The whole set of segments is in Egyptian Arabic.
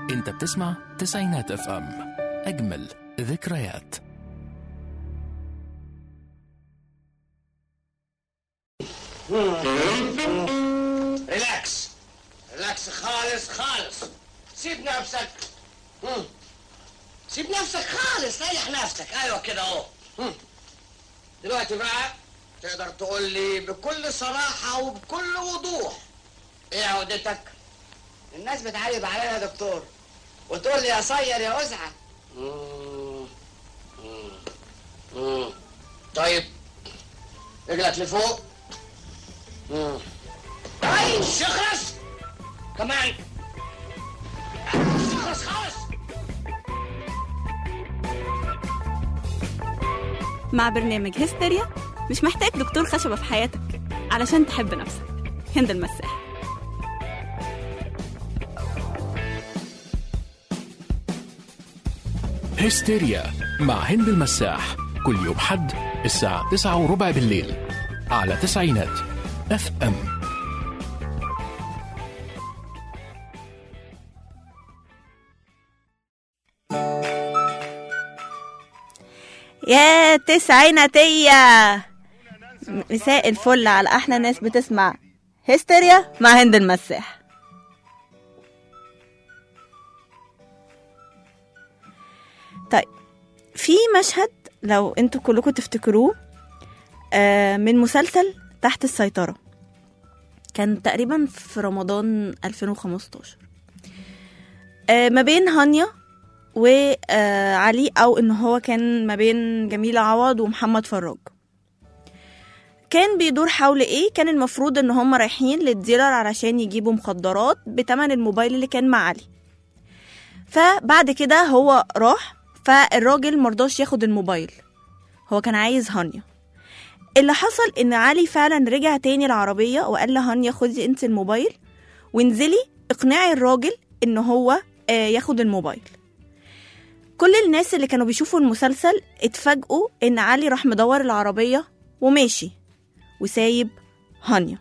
انت بتسمع تسعينات اف ام اجمل ذكريات ريلاكس ريلاكس خالص خالص سيب نفسك مم. سيب نفسك خالص ريح نفسك ايوه كده اهو مم. دلوقتي بقى تقدر تقول لي بكل صراحة وبكل وضوح ايه عقدتك؟ الناس بتعيب عليا يا دكتور وتقول لي يا صير يا أزعة مم. مم. مم. طيب رجلك لفوق مم. اي شخص كمان شخص خالص مع برنامج هستيريا مش محتاج دكتور خشبة في حياتك علشان تحب نفسك هند المساح هستيريا مع هند المساح كل يوم حد الساعة تسعة وربع بالليل على تسعينات اف ام يا تسعيناتية مساء الفل على أحلى ناس بتسمع هستيريا مع هند المساح طيب في مشهد لو انتوا كلكم تفتكروه آه، من مسلسل تحت السيطرة كان تقريبا في رمضان 2015 آه، ما بين هانيا وعلي او ان هو كان ما بين جميلة عوض ومحمد فراج كان بيدور حول ايه كان المفروض ان هم رايحين للديلر علشان يجيبوا مخدرات بتمن الموبايل اللي كان مع علي فبعد كده هو راح فالراجل مرضاش ياخد الموبايل هو كان عايز هانيا اللي حصل ان علي فعلا رجع تاني العربية وقال لهانيا خدي انت الموبايل وانزلي اقنعي الراجل ان هو آه، ياخد الموبايل كل الناس اللي كانوا بيشوفوا المسلسل اتفاجئوا ان علي راح مدور العربية وماشي وسايب هانيا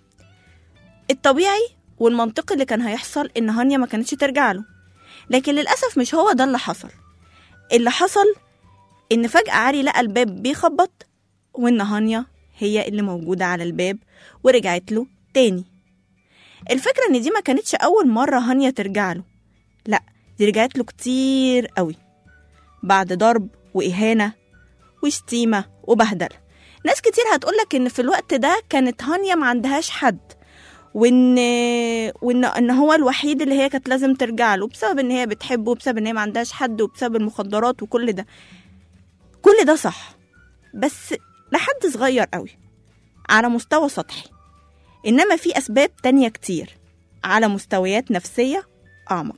الطبيعي والمنطقي اللي كان هيحصل ان هانيا ما كانتش ترجع له لكن للأسف مش هو ده اللي حصل اللي حصل ان فجأة علي لقى الباب بيخبط وان هانيا هي اللي موجودة على الباب ورجعت له تاني الفكرة ان دي ما كانتش اول مرة هانيا ترجع له لا دي رجعت له كتير قوي بعد ضرب وإهانة وشتيمة وبهدلة ناس كتير هتقولك إن في الوقت ده كانت هانيا ما عندهاش حد وإن وإن إن هو الوحيد اللي هي كانت لازم ترجع له بسبب إن هي بتحبه وبسبب إن هي ما عندهاش حد وبسبب المخدرات وكل ده كل ده صح بس لحد صغير قوي على مستوى سطحي إنما في أسباب تانية كتير على مستويات نفسية أعمق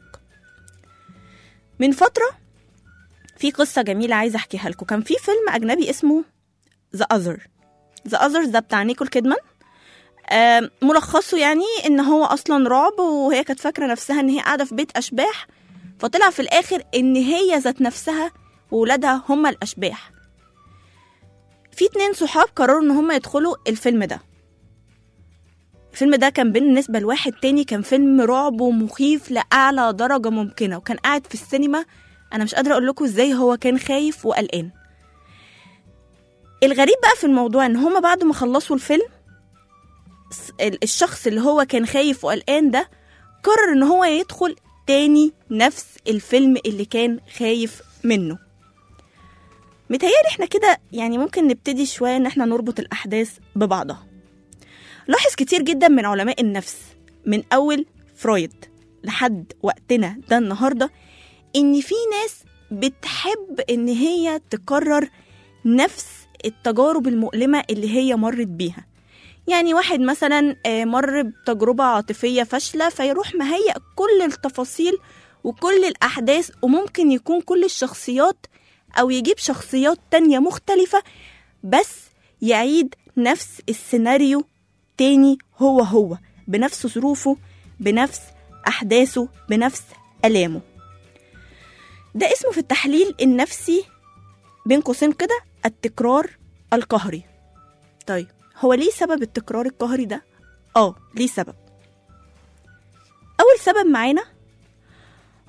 من فترة في قصة جميلة عايزة أحكيها لكم كان في فيلم أجنبي اسمه The Other The Others ده بتاع نيكول كيدمان آم، ملخصه يعني إن هو أصلا رعب وهي كانت فاكرة نفسها إن هي قاعدة في بيت أشباح فطلع في الآخر إن هي ذات نفسها وولادها هما الأشباح في اتنين صحاب قرروا إن هما يدخلوا الفيلم ده الفيلم ده كان بالنسبة لواحد تاني كان فيلم رعب ومخيف لأعلى درجة ممكنة وكان قاعد في السينما أنا مش قادرة أقول لكم إزاي هو كان خايف وقلقان الغريب بقى في الموضوع إن هما بعد ما خلصوا الفيلم س- ال- الشخص اللي هو كان خايف وقلقان ده قرر إن هو يدخل تاني نفس الفيلم اللي كان خايف منه متهيألي احنا كده يعني ممكن نبتدي شوية إن احنا نربط الأحداث ببعضها لاحظ كتير جدا من علماء النفس من أول فرويد لحد وقتنا ده النهاردة إن في ناس بتحب إن هي تكرر نفس التجارب المؤلمة اللي هي مرت بيها يعني واحد مثلا آه، مر بتجربة عاطفية فاشلة فيروح مهيأ كل التفاصيل وكل الأحداث وممكن يكون كل الشخصيات أو يجيب شخصيات تانية مختلفة بس يعيد نفس السيناريو تاني هو هو بنفس ظروفه بنفس أحداثه بنفس ألامه ده اسمه في التحليل النفسي بين قوسين كده التكرار القهري طيب هو ليه سبب التكرار القهري ده؟ اه ليه سبب أول سبب معانا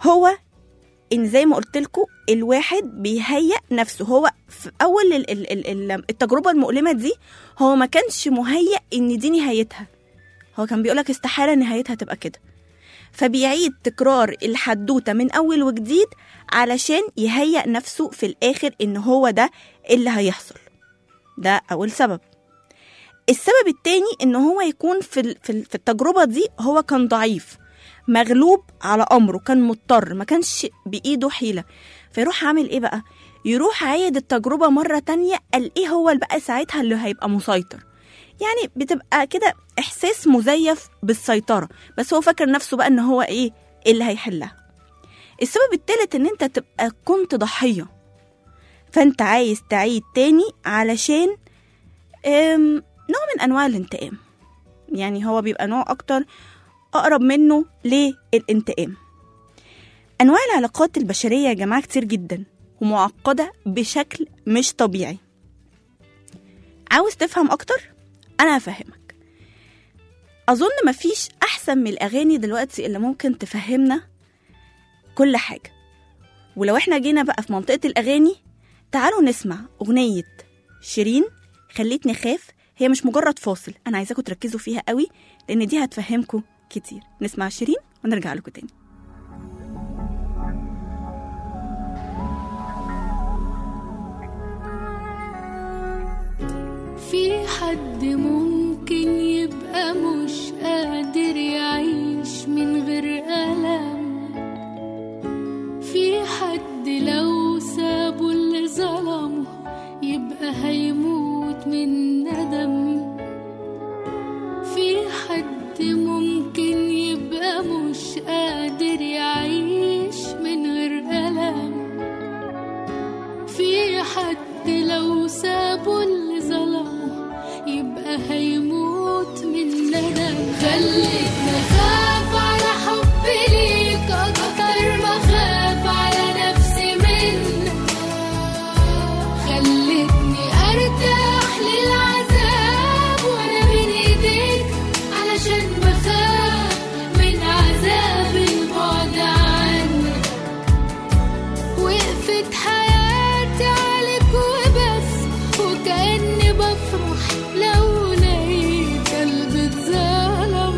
هو ان زي ما قلت لكم الواحد بيهيئ نفسه هو في اول ال- ال- ال- ال- التجربه المؤلمه دي هو ما كانش مهيئ ان دي نهايتها هو كان بيقولك استحاله نهايتها تبقى كده فبيعيد تكرار الحدوته من اول وجديد علشان يهيئ نفسه في الاخر ان هو ده اللي هيحصل ده اول سبب السبب التاني ان هو يكون في ال- في ال- في التجربه دي هو كان ضعيف مغلوب على امره كان مضطر ما كانش بايده حيله فيروح عامل ايه بقى يروح عايد التجربه مره تانية قال ايه هو اللي بقى ساعتها اللي هيبقى مسيطر يعني بتبقى كده احساس مزيف بالسيطره بس هو فاكر نفسه بقى ان هو ايه اللي هيحلها السبب التالت ان انت تبقى كنت ضحيه فانت عايز تعيد تاني علشان أم، نوع من انواع الانتقام يعني هو بيبقى نوع اكتر اقرب منه للانتقام انواع العلاقات البشريه يا جماعه كتير جدا ومعقده بشكل مش طبيعي عاوز تفهم اكتر انا هفهمك اظن مفيش احسن من الاغاني دلوقتي اللي ممكن تفهمنا كل حاجه ولو احنا جينا بقى في منطقه الاغاني تعالوا نسمع اغنيه شيرين خليتني خاف هي مش مجرد فاصل انا عايزاكم تركزوا فيها قوي لان دي هتفهمكم كتير نسمع شيرين ونرجع لكم تاني في حد ممكن يبقى مش قادر يعيش من غير ألم في حد لو سابه اللي ظلمه يبقى هيموت من ندم في حد ممكن يبقى مش قادر يعيش من غير ألم في حد لو سابه اللي ظلمه يبقى هيموت من ندم خليتني اخاف على حبي ليك اكتر ما اخاف على نفسي منك خلتني ارتاح للعذاب وانا بين ايديك علشان بخاف من عذاب البعد عنك وقفت حياتي عليك وبس وكأني بفرح لو لقيت قلبي اتظلم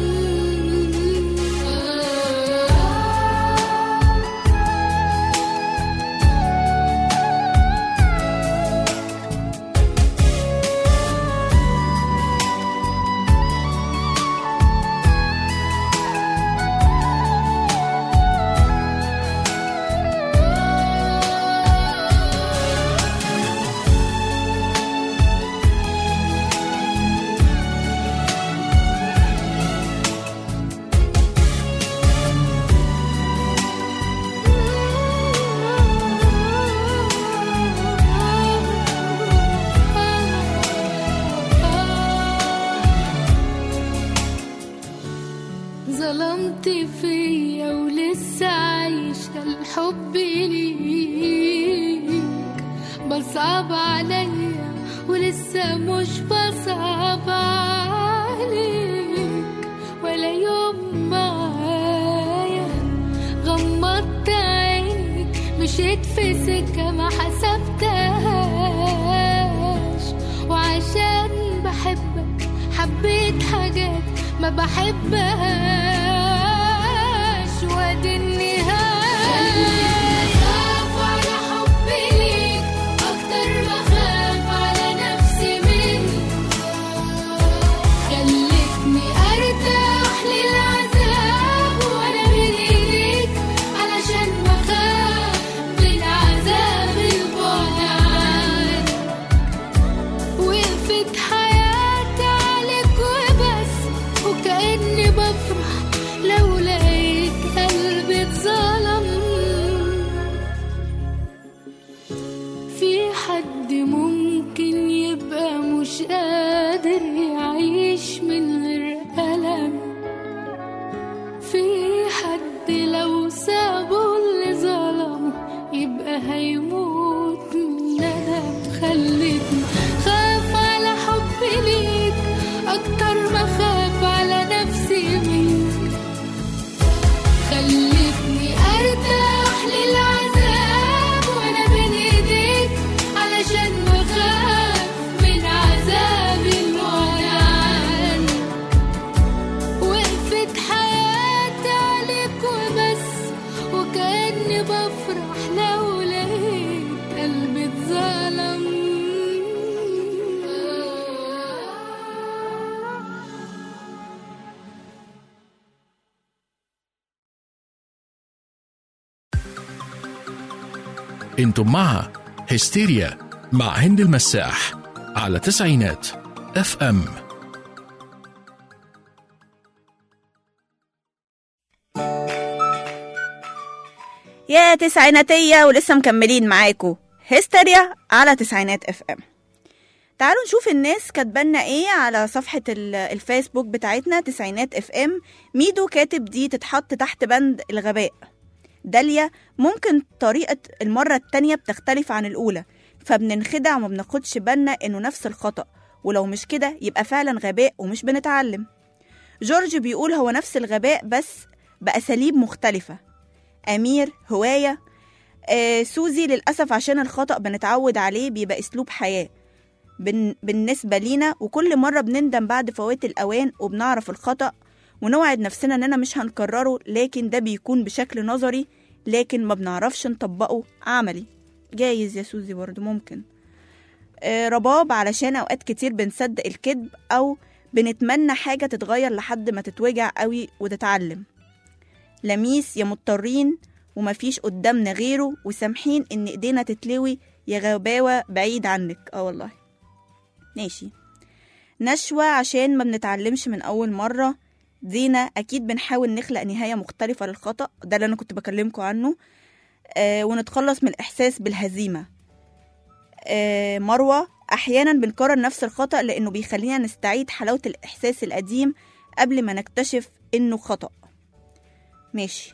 ظلمت فيا ولسه عايشة الحب ليك بصعب عليا ولسه مش بصعب عليك ولا يوم معايا غمضت عيني مشيت في سكة ما حسبتهاش وعشان بحبك حبيت حاجات ما بحبهاش وادي النهاية خاف على حبي ليك أكتر ما خاف على نفسي منك خلتني أرتاح للعذاب وأنا بين إيديك علشان بخاف من عذاب البعد عنك وقفت حياتي عليك وبس وكأني بفرح لو لقيت قلبي اتظلم في حد ممكن يبقى مش قادر يعيش من غير ألم في حد لو سابه اللي ظلمه يبقى هيموت من ندم خلتني خاف على حبي ليك أكتر ما خاف على نفسي منك خلتني أرتاح انتم مع هستيريا مع هند المساح على تسعينات اف ام يا تسعيناتية ولسه مكملين معاكم هستيريا على تسعينات اف ام تعالوا نشوف الناس كاتبالنا ايه على صفحة ال- الفيسبوك بتاعتنا تسعينات اف ام ميدو كاتب دي تتحط تحت بند الغباء داليا ممكن طريقة المرة التانية بتختلف عن الأولى فبننخدع وما بناخدش بالنا إنه نفس الخطأ ولو مش كده يبقى فعلا غباء ومش بنتعلم جورج بيقول هو نفس الغباء بس بأساليب مختلفة أمير هواية آه سوزي للأسف عشان الخطأ بنتعود عليه بيبقى أسلوب حياة بن بالنسبة لينا وكل مرة بنندم بعد فوات الأوان وبنعرف الخطأ ونوعد نفسنا إننا مش هنكرره لكن ده بيكون بشكل نظري لكن ما بنعرفش نطبقه عملي جايز يا سوزي برضه ممكن آه رباب علشان أوقات كتير بنصدق الكذب أو بنتمنى حاجة تتغير لحد ما تتوجع قوي وتتعلم لميس يا مضطرين ومفيش قدامنا غيره وسامحين ان ايدينا تتلوي يا غباوة بعيد عنك اه والله ماشي نشوة عشان ما بنتعلمش من أول مرة زينة أكيد بنحاول نخلق نهاية مختلفة للخطأ ده اللي أنا كنت بكلمكم عنه آه ونتخلص من الإحساس بالهزيمة آه مروة أحيانا بنكرر نفس الخطأ لأنه بيخلينا نستعيد حلاوة الإحساس القديم قبل ما نكتشف إنه خطأ ماشي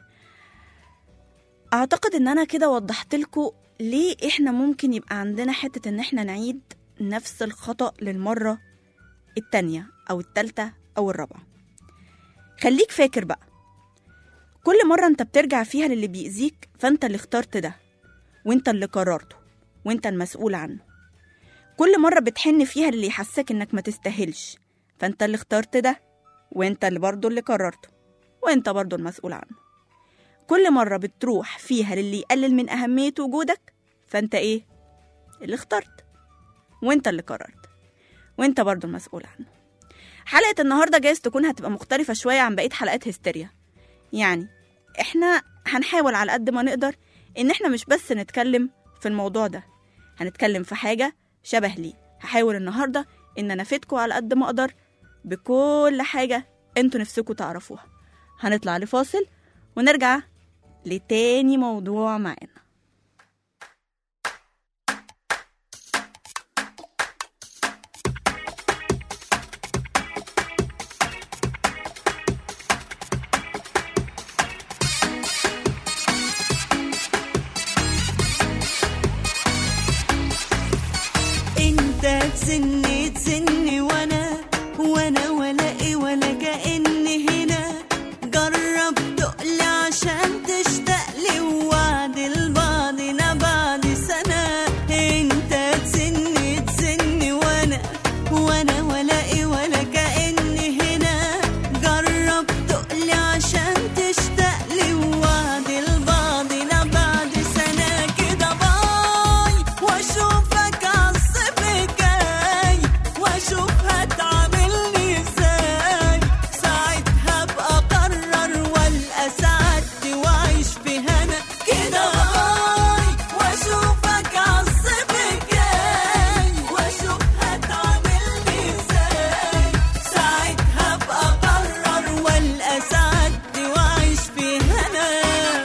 اعتقد ان انا كده وضحت لكم ليه احنا ممكن يبقى عندنا حتة ان احنا نعيد نفس الخطأ للمرة التانية او التالتة او الرابعة خليك فاكر بقى كل مرة انت بترجع فيها للي بيأذيك فانت اللي اخترت ده وانت اللي قررته وانت المسؤول عنه كل مرة بتحن فيها للي يحسسك انك ما تستاهلش فانت اللي اخترت ده وانت اللي برضه اللي قررته وانت برضه المسؤول عنه كل مرة بتروح فيها للي يقلل من أهمية وجودك فأنت إيه؟ اللي اخترت وأنت اللي قررت وأنت برضو المسؤول عنه حلقة النهاردة جايز تكون هتبقى مختلفة شوية عن بقية حلقات هستيريا يعني إحنا هنحاول على قد ما نقدر إن إحنا مش بس نتكلم في الموضوع ده هنتكلم في حاجة شبه ليه هحاول النهاردة إن أنا أفيدكم على قد ما أقدر بكل حاجة انتوا نفسكم تعرفوها هنطلع لفاصل ونرجع لتاني موضوع معانا انت تزني تزني وانا وانا ولا ايه ولا كاني هنا جرب تقلي عشان تشتاق لي ووعد لبعضنا بعد سنه انت تزني تزني وانا وانا ولا ايه ولا كاني هنا جرب تقلي عشان تشتاق لي ووعد لبعضنا بعد سنه كده باي واشوفك عالصيف جاي واشوف هتعاملني ازاي ساعتها ابقى اقرر والقى سعادتي واعيش في هنا كده باي واشوفك عالصيف جاي واشوف هتعاملني ازاي ساعتها ابقى اقرر والقى سعادتي واعيش في هنا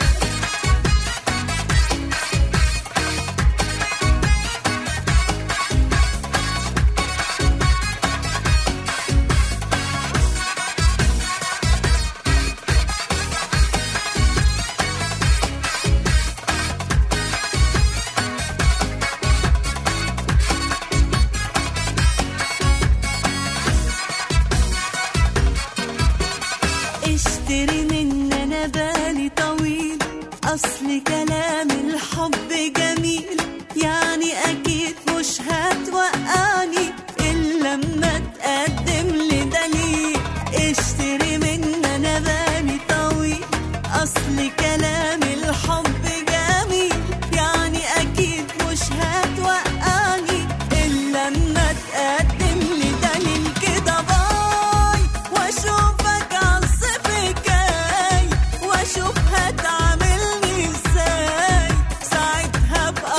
اشتري من انا بالي طويل اصل كلام الحب جميل يعني اكيد مش هتوقعني الا لما تقدم لي دليل اشتري من انا بالي طويل اصل كلام الحب جميل يعني اكيد مش هتوقعني الا لما تقدم لي دليل كده باي واشوفك عالصيف جاي واشوف هتعاملني ازاي ساعتها ابقى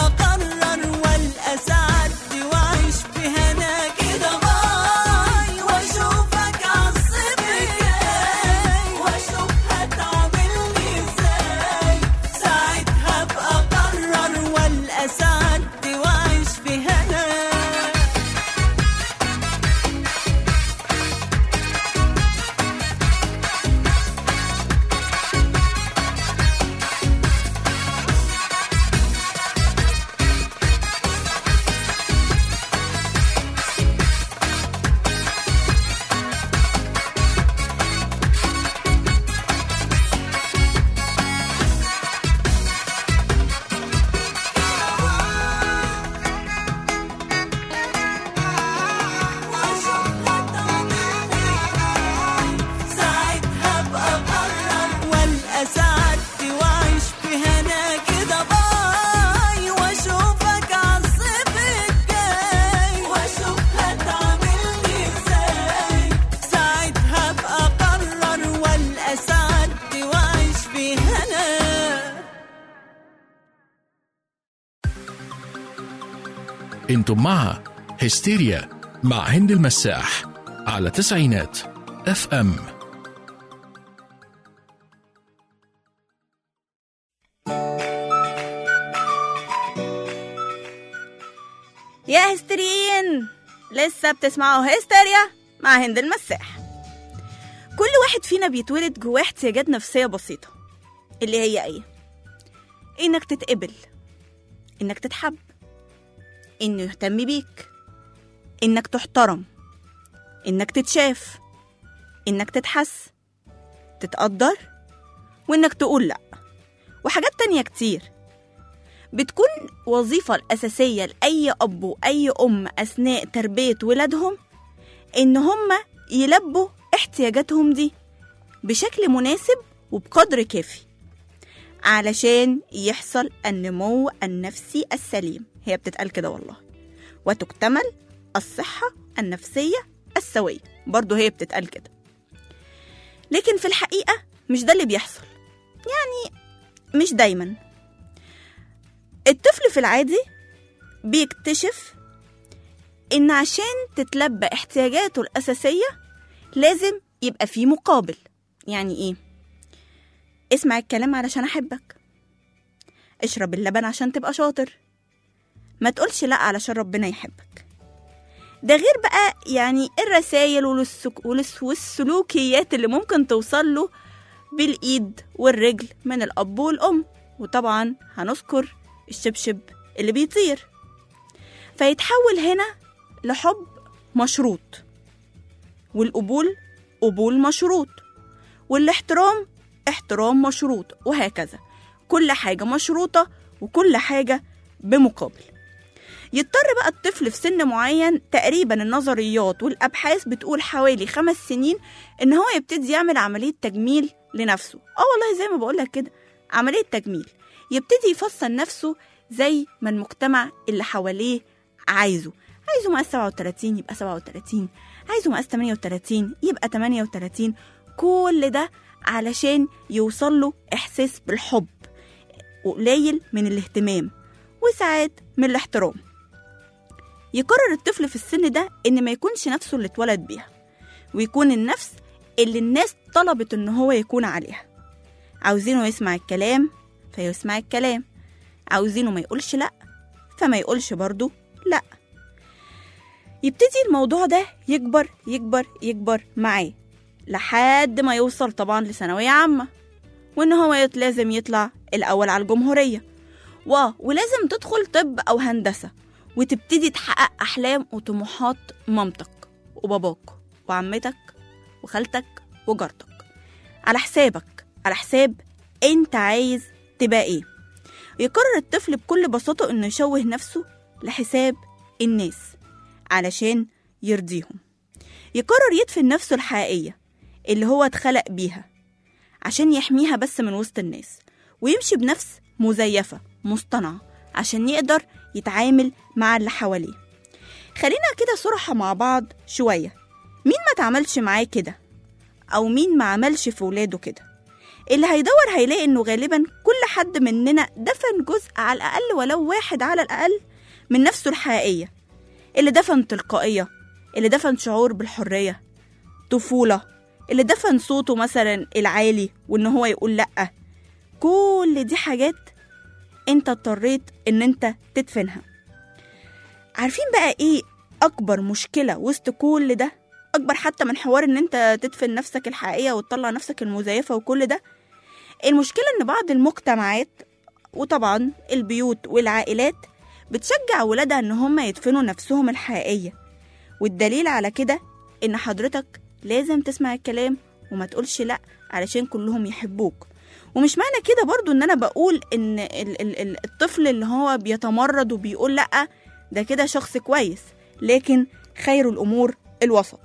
انتم مع هستيريا مع هند المساح على تسعينات اف ام يا هستيريين لسه بتسمعوا هستيريا مع هند المساح كل واحد فينا بيتولد جواه احتياجات نفسية بسيطة اللي هي ايه؟ انك تتقبل انك تتحب انه يهتم بيك انك تحترم انك تتشاف انك تتحس تتقدر وانك تقول لا وحاجات تانية كتير بتكون وظيفة الأساسية لأي أب وأي أم أثناء تربية ولادهم إن هم يلبوا احتياجاتهم دي بشكل مناسب وبقدر كافي علشان يحصل النمو النفسي السليم هي بتتقال كده والله وتكتمل الصحة النفسية السوية برضه هي بتتقال كده لكن في الحقيقة مش ده اللي بيحصل يعني مش دايما الطفل في العادي بيكتشف إن عشان تتلبى احتياجاته الأساسية لازم يبقى فيه مقابل يعني إيه؟ اسمع الكلام علشان أحبك اشرب اللبن عشان تبقى شاطر ما تقولش لأ علشان ربنا يحبك ده غير بقى يعني الرسائل والسك... والس- والسلوكيات اللي ممكن توصل له بالإيد والرجل من الأب والأم وطبعا هنذكر الشبشب اللي بيطير فيتحول هنا لحب مشروط والقبول قبول مشروط والاحترام احترام مشروط وهكذا كل حاجة مشروطة وكل حاجة بمقابل يضطر بقى الطفل في سن معين تقريبا النظريات والأبحاث بتقول حوالي خمس سنين إن هو يبتدي يعمل عملية تجميل لنفسه اه والله زي ما بقولك كده عملية تجميل يبتدي يفصل نفسه زي ما المجتمع اللي حواليه عايزه عايزه مقاس 37 يبقى 37 عايزه مقاس 38 يبقى 38 كل ده علشان يوصل له إحساس بالحب وقليل من الاهتمام وساعات من الاحترام يقرر الطفل في السن ده إن ما يكونش نفسه اللي اتولد بيها ويكون النفس اللي الناس طلبت إن هو يكون عليها عاوزينه يسمع الكلام فيسمع الكلام عاوزينه ما يقولش لأ فما يقولش برضو لأ يبتدي الموضوع ده يكبر يكبر يكبر معاه لحد ما يوصل طبعا لثانوية عامة وإن هو يت- لازم يطلع الأول على الجمهورية و ولازم تدخل طب أو هندسة وتبتدي تحقق أحلام وطموحات مامتك وباباك وعمتك وخالتك وجارتك على حسابك على حساب انت عايز تبقى ايه يقرر الطفل بكل بساطة انه يشوه نفسه لحساب الناس علشان يرضيهم يقرر يدفن نفسه الحقيقية اللي هو اتخلق بيها عشان يحميها بس من وسط الناس ويمشي بنفس مزيفة مصطنعة عشان يقدر يتعامل مع اللي حواليه خلينا كده صراحة مع بعض شوية مين ما تعملش معاه كده أو مين ما عملش في ولاده كده اللي هيدور هيلاقي إنه غالبا كل حد مننا دفن جزء على الأقل ولو واحد على الأقل من نفسه الحقيقية اللي دفن تلقائية اللي دفن شعور بالحرية طفولة اللي دفن صوته مثلا العالي وإن هو يقول لأ كل دي حاجات انت اضطريت ان انت تدفنها عارفين بقى ايه اكبر مشكلة وسط كل ده اكبر حتى من حوار ان انت تدفن نفسك الحقيقية وتطلع نفسك المزيفة وكل ده المشكلة ان بعض المجتمعات وطبعا البيوت والعائلات بتشجع ولادها ان هم يدفنوا نفسهم الحقيقية والدليل على كده ان حضرتك لازم تسمع الكلام وما تقولش لا علشان كلهم يحبوك ومش معنى كده برضو ان انا بقول ان ال- ال- ال- الطفل اللي هو بيتمرد وبيقول لا ده كده شخص كويس لكن خير الامور الوسط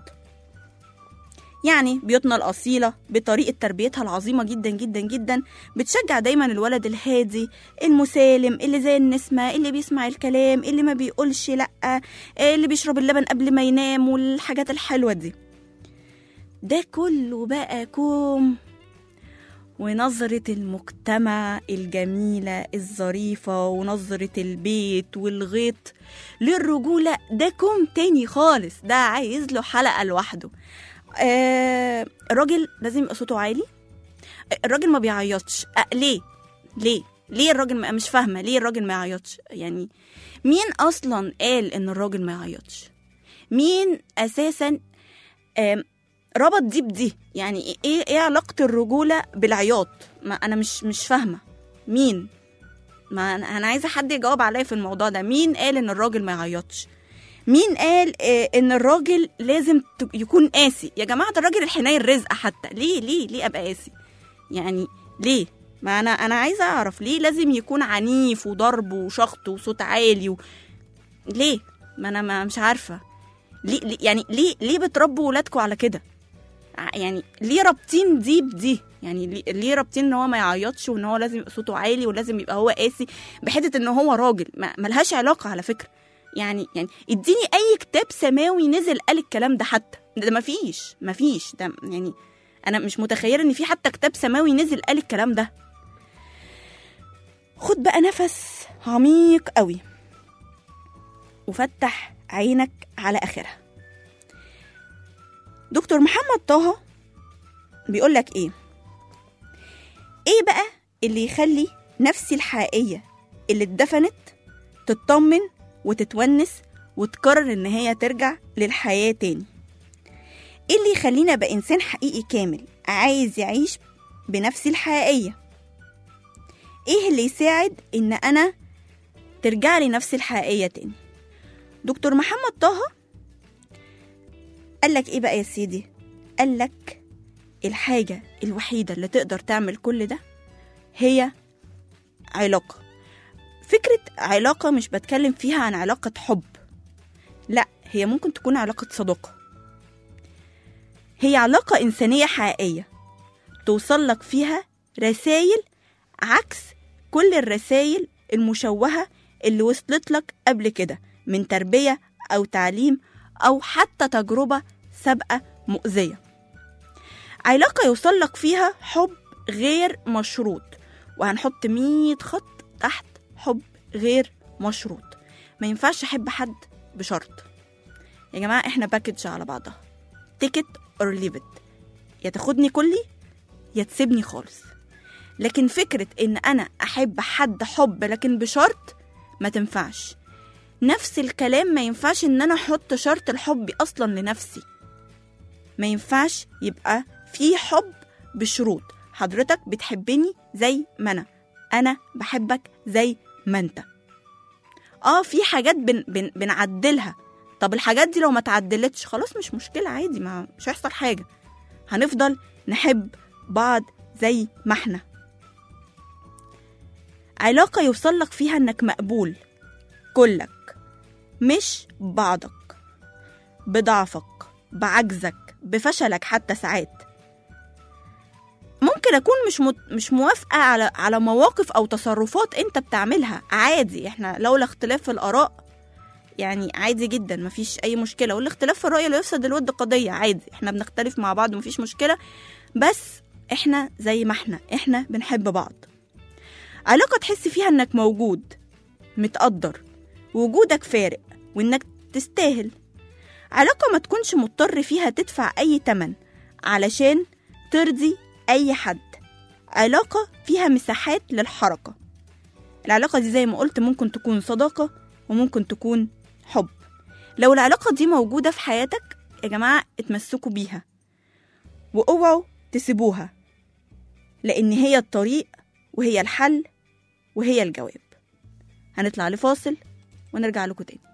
يعني بيوتنا الأصيلة بطريقة تربيتها العظيمة جدا جدا جدا بتشجع دايما الولد الهادي المسالم اللي زي النسمة اللي بيسمع الكلام اللي ما بيقولش لأ اللي بيشرب اللبن قبل ما ينام والحاجات الحلوة دي ده كله بقى كوم ونظرة المجتمع الجميلة الظريفة ونظرة البيت والغيط للرجولة ده كوم تاني خالص ده عايز له حلقة لوحده آه الراجل لازم يبقى صوته عالي الراجل ما بيعيطش أه ليه ليه ليه الراجل ما مش فاهمه ليه الراجل ما يعيطش يعني مين اصلا قال ان الراجل ما يعيطش مين اساسا آم، ربط دي بدي يعني ايه ايه علاقه الرجوله بالعياط ما انا مش مش فاهمه مين ما انا أنا عايزه حد يجاوب عليا في الموضوع ده مين قال ان الراجل ما يعيطش مين قال آه، ان الراجل لازم ت- يكون قاسي يا جماعه ده الراجل الحنين رزق حتى ليه ليه ليه ابقى قاسي يعني ليه ما انا انا عايزه اعرف ليه لازم يكون عنيف وضرب وشخط وصوت عالي و... ليه ما انا ما مش عارفه ليه ليه- يعني ليه ليه بتربوا ولادكم على كده ع- يعني ليه رابطين دي بدي يعني ليه- ليه رابطين ان هو ما يعيطش وان هو لازم يبقى صوته عالي ولازم يبقى هو قاسي بحته ان هو راجل ما ملهاش علاقه على فكره يعني يعني اديني اي كتاب سماوي نزل قال الكلام ده حتى ده مفيش مفيش ده يعني انا مش متخيله ان في حتى كتاب سماوي نزل قال الكلام ده خد بقى نفس عميق قوي وفتح عينك على اخرها دكتور محمد طه بيقول لك ايه ايه بقى اللي يخلي نفسي الحقيقيه اللي اتدفنت تطمن وتتونس وتقرر ان هي ترجع للحياه تاني ايه اللي يخليني ابقى انسان حقيقي كامل عايز يعيش بنفسي الحقيقيه ايه اللي يساعد ان انا ترجع لي نفسي الحقيقيه تاني دكتور محمد طه قال لك ايه بقى يا سيدي قال لك الحاجه الوحيده اللي تقدر تعمل كل ده هي علاقه فكره علاقه مش بتكلم فيها عن علاقه حب لا هي ممكن تكون علاقه صداقه هي علاقه انسانيه حقيقيه توصل لك فيها رسائل عكس كل الرسائل المشوهة اللي وصلت لك قبل كده من تربية أو تعليم أو حتى تجربة سابقة مؤذية علاقة يوصل لك فيها حب غير مشروط وهنحط مية خط تحت حب غير مشروط ما ينفعش أحب حد بشرط يا جماعة احنا باكج على بعضها تيكت اور leave it يا تاخدني كلي يا تسيبني خالص لكن فكرة إن أنا أحب حد حب لكن بشرط ما تنفعش نفس الكلام ما ينفعش إن أنا أحط شرط الحب أصلا لنفسي ما ينفعش يبقى في حب بشروط حضرتك بتحبني زي ما أنا أنا بحبك زي ما أنت اه في حاجات بن بن بنعدلها طب الحاجات دي لو ما تعدلتش خلاص مش مشكلة عادي ما مش هيحصل حاجة هنفضل نحب بعض زي ما احنا علاقة يوصلك فيها انك مقبول كلك مش بعضك بضعفك بعجزك بفشلك حتى ساعات ممكن اكون مش مت... مش موافقه على على مواقف او تصرفات انت بتعملها عادي احنا لولا اختلاف في الاراء يعني عادي جدا مفيش اي مشكله والاختلاف في الراي لا يفسد الود قضيه عادي احنا بنختلف مع بعض ومفيش مشكله بس احنا زي ما احنا احنا بنحب بعض علاقة تحس فيها انك موجود متقدر وجودك فارق وانك تستاهل علاقة ما تكونش مضطر فيها تدفع اي تمن علشان ترضي اي حد علاقة فيها مساحات للحركة العلاقة دي زي ما قلت ممكن تكون صداقة وممكن تكون حب لو العلاقة دي موجودة في حياتك يا جماعة اتمسكوا بيها واوعوا تسيبوها لأن هي الطريق وهي الحل وهي الجواب هنطلع لفاصل ونرجع لكم تاني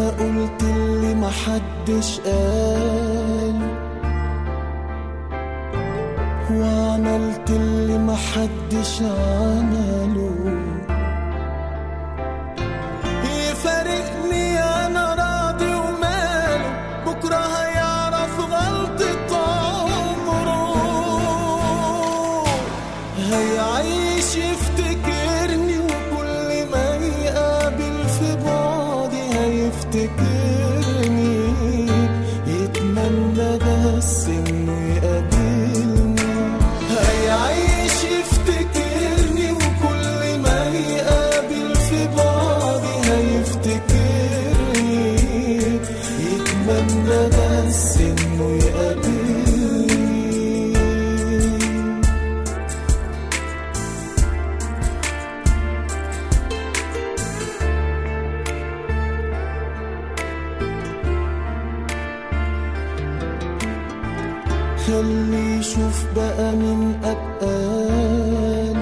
انا قلت اللي محدش قال وعملت اللي محدش عمله يفارقني انا راضي وماله بكره هيعرف غلطة عمره هيعيش يفتكرني وكل ما يقابل في بعضي هيفتكرني يتمنى بس انه يقابلني هيعيش يفتكرني وكل ما يقابل في بعضي هيفتكرني يتمنى بس انه يقابلني خلي يشوف بقى من أتقال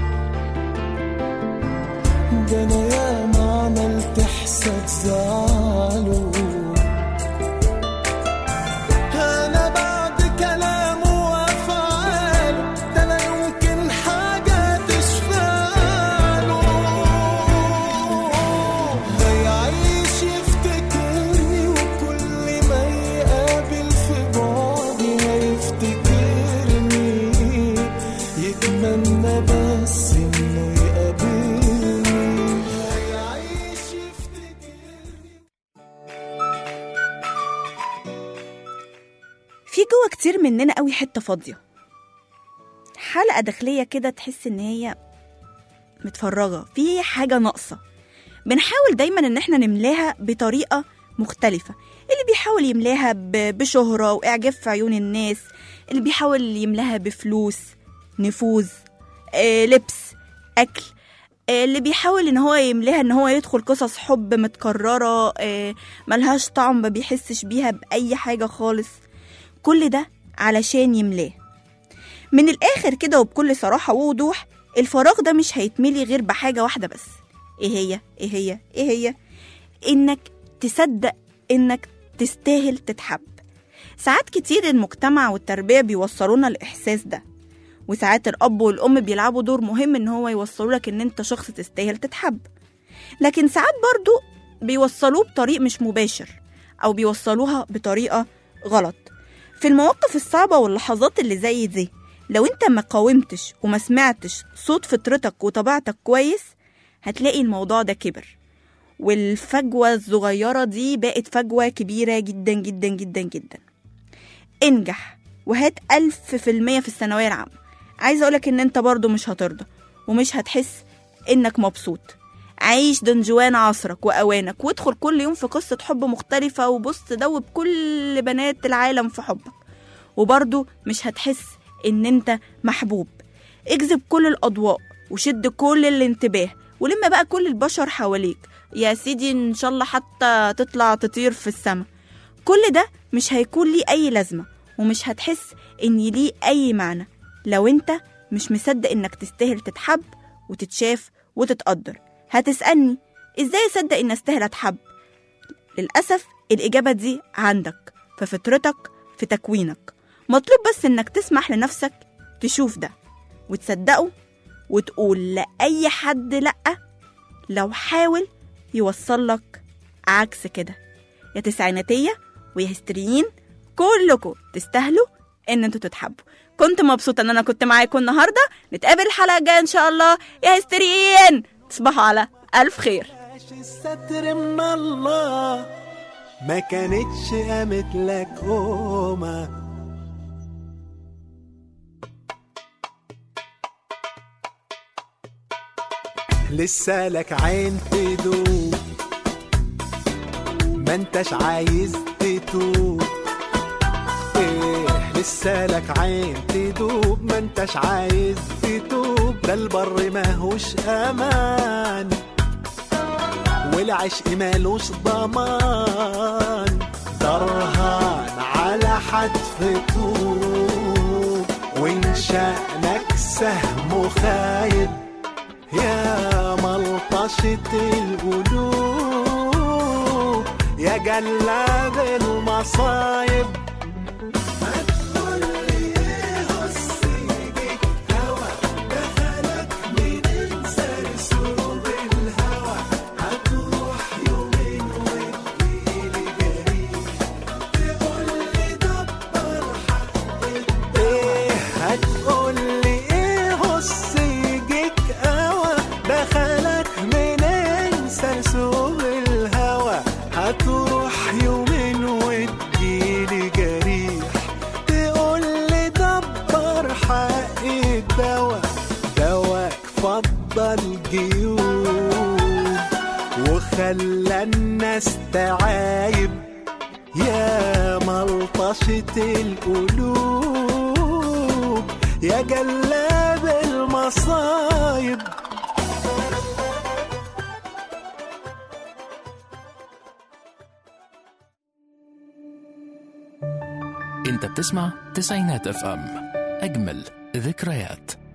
ده أنا ياما عملت حساب زعله أنا بعد كلامه وأفعاله ده لا يمكن حاجة تشفاله هيعيش يفتكرني وكل ما يقابل في بعضي هيفتكرني يتمنى بس انه يقابلني هيعيش يفتكرني في جوه كتير مننا قوي حتة فاضية حلقة داخلية كده تحس ان هي متفرغة في حاجة ناقصة بنحاول دايما ان احنا نملاها بطريقة مختلفة اللي بيحاول يملاها ب- بشهرة وإعجاب في عيون الناس اللي بيحاول يملاها بفلوس نفوذ آه، لبس أكل آه، اللي بيحاول ان هو يملاها ان هو يدخل قصص حب متكررة آه، ملهاش طعم ما بيحسش بيها بأي حاجة خالص كل ده علشان يملاه من الآخر كده وبكل صراحة ووضوح الفراغ ده مش هيتملي غير بحاجة واحدة بس ايه هي ايه هي ايه هي انك تصدق انك تستاهل تتحب ساعات كتير المجتمع والتربية بيوصلونا الإحساس ده وساعات الأب والأم بيلعبوا دور مهم إن هو يوصلوا لك إن أنت شخص تستاهل تتحب لكن ساعات برضو بيوصلوه بطريق مش مباشر أو بيوصلوها بطريقة غلط في المواقف الصعبة واللحظات اللي زي دي لو انت ما قاومتش وما سمعتش صوت فطرتك وطبيعتك كويس هتلاقي الموضوع ده كبر والفجوة الصغيرة دي بقت فجوة كبيرة جدا جدا جدا جدا انجح وهات ألف في المية في الثانوية العامة عايزة أقولك إن أنت برضو مش هترضى ومش هتحس إنك مبسوط عيش دنجوان عصرك وأوانك وادخل كل يوم في قصة حب مختلفة وبص دوب كل بنات العالم في حبك وبرضو مش هتحس إن أنت محبوب اجذب كل الأضواء وشد كل الانتباه ولما بقى كل البشر حواليك يا سيدي إن شاء الله حتى تطلع تطير في السماء كل ده مش هيكون ليه أي لازمة ومش هتحس إن ليه أي معنى لو أنت مش مصدق إنك تستاهل تتحب وتتشاف وتتقدر هتسألني إزاي أصدق إن أستاهل أتحب للأسف الإجابة دي عندك في فطرتك في تكوينك مطلوب بس إنك تسمح لنفسك تشوف ده وتصدقه وتقول لأي حد لأ لو حاول يوصلك عكس كده يا تسعيناتية ويا هستريين كلكم تستاهلوا ان انتوا تتحبوا كنت مبسوطة ان انا كنت معاكم النهاردة نتقابل الحلقة الجاية ان شاء الله يا هستريين تصبحوا على ألف خير عاش الستر من الله ما كانتش قامت لك قومة لسه لك عين تدوب ما انتش عايز تتوب ايه لسه لك عين تدوب ما انتش عايز تتوب ده البر ماهوش امان والعشق مالوش ضمان درهان على حتف طوب وان شأنك سهم خايب يا ملطشة القلوب يا جلاب المصايب ايه هتقولي ايه هص يجيك قوى دخلك منين سرسوب الهوى هتروح يومين وتجيلي جريح تقولي دبر حق الدوا دواك فضل جيوب وخلى الناس تعايب يا ملطشة القلوب يا جلاب المصايب انت بتسمع تسعينات اف ام اجمل ذكريات